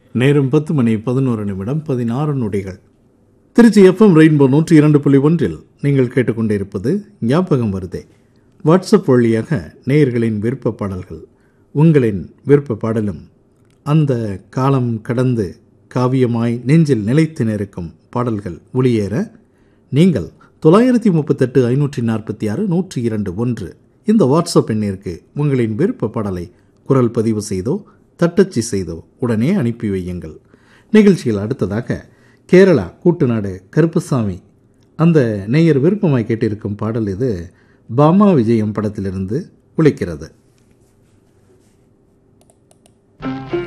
நேரம் பத்து மணி பதினோரு நிமிடம் பதினாறு நொடிகள் திருச்சி எஃப்எம் ரெயின்போ நூற்றி இரண்டு புள்ளி ஒன்றில் நீங்கள் கேட்டுக்கொண்டிருப்பது ஞாபகம் வருதே வாட்ஸ்அப் வழியாக நேயர்களின் விருப்ப பாடல்கள் உங்களின் விருப்ப பாடலும் அந்த காலம் கடந்து காவியமாய் நெஞ்சில் நிலைத்து நிற்கும் பாடல்கள் ஒளியேற நீங்கள் தொள்ளாயிரத்தி முப்பத்தெட்டு ஐநூற்றி நாற்பத்தி ஆறு நூற்றி இரண்டு ஒன்று இந்த வாட்ஸ்அப் எண்ணிற்கு உங்களின் விருப்ப பாடலை குரல் பதிவு செய்தோ தட்டச்சு செய்தோ உடனே அனுப்பி வையுங்கள் நிகழ்ச்சியில் அடுத்ததாக கேரளா கூட்டுநாடு கருப்புசாமி அந்த நேயர் விருப்பமாய் கேட்டிருக்கும் பாடல் இது பாமா விஜயம் படத்திலிருந்து ஒலிக்கிறது